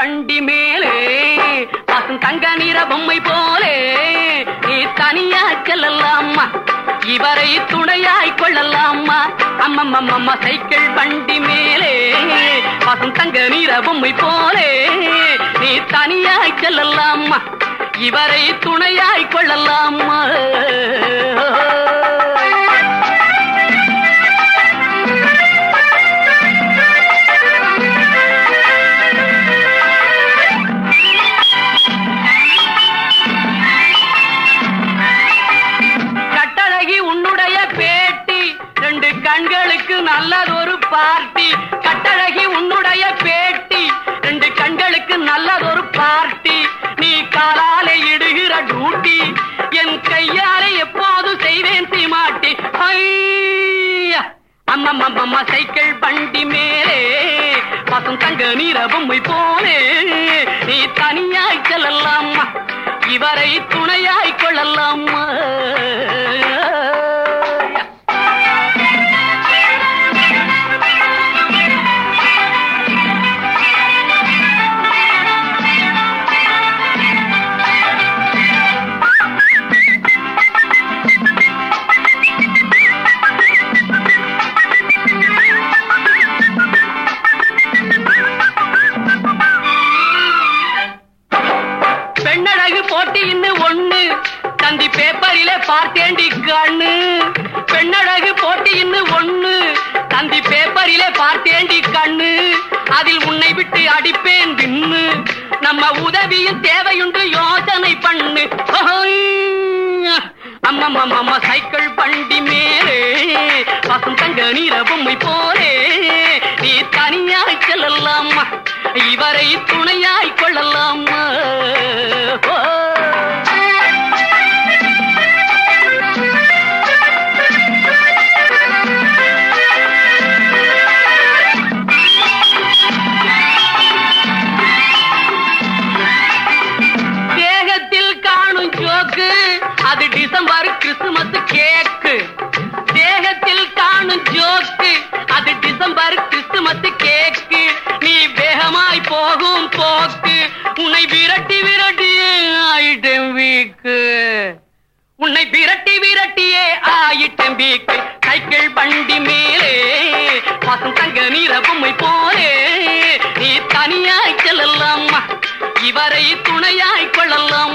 வண்டி மேலே பசும் தங்க நிற பொம்மை போலே நீ தனியா செல்லலாமா இவரை துணையாய் கொள்ளலாமா அம்மம்மம்மம்மா சைக்கிள் வண்டி மேலே பசும் தங்க நிற பொம்மை போலே நீ தனியாய் செல்லலாமா இவரை துணையாய் கொள்ளலாமா கட்டழகி உன்னுடைய பேட்டி ரெண்டு கண்களுக்கு நல்லதொரு பார்ட்டி கட்டழகி உன்னுடைய பேட்டி ரெண்டு கண்களுக்கு நல்லதொரு பார்ட்டி நீ காலாலே இடுகிற டூட்டி என் கையாலே எப்போது செய்வேன் தீமாட்டி ஐயா! அம்மம்மம்மம்மா சைக்கிள் வண்டி மேலே பசும் தங்க நீர பொம்மை போலே நீ தனியாய் செல்லலாமா இவரை துணையாய் கொள்ளலாமா பெண்ணழகு போட்டி இன்னும் ஒண்ணு தந்தி பேப்பரிலே பார்த்தேண்டி கண்ணு பெண்ணழகு போட்டி இன்னும் ஒண்ணு தந்தி பேப்பரிலே பார்த்தேண்டி கண்ணு அதில் உன்னை விட்டு அடிப்பேன் தின்னு நம்ம உதவியும் தேவையுண்டு யோசனை பண்ணு அம்மம்மம்மம்மா சைக்கிள் வண்டி மேலே பசும் தங்க நீர பொம்மை போலே நீ தனியாய் செல்லலாமா இவரை துணையாய் கொள்ளலாமா ஓ. தேகத்தில் காணும் ஜோக்கு அது டிசம்பர் கிறிஸ்துமஸ் கேக்கு தேகத்தில் காணும் ஜோக்கு அது டிசம்பர் கிறிஸ்துமஸ் கேக்கு நீ வேகமாய் போகும் போக்கு உன்னை விரட்டி விரட்டி ஆயிட்டம் வீக்கு உன்னை விரட்டி விரட்டியே ஆயிட்டம் வீக்கு சைக்கிள் வண்டி மேலே பசும் தங்க நீர பொம்மை போலே நீ தனியாய் செல்லலாமா இவரை துணையாய் கொள்ளலாம்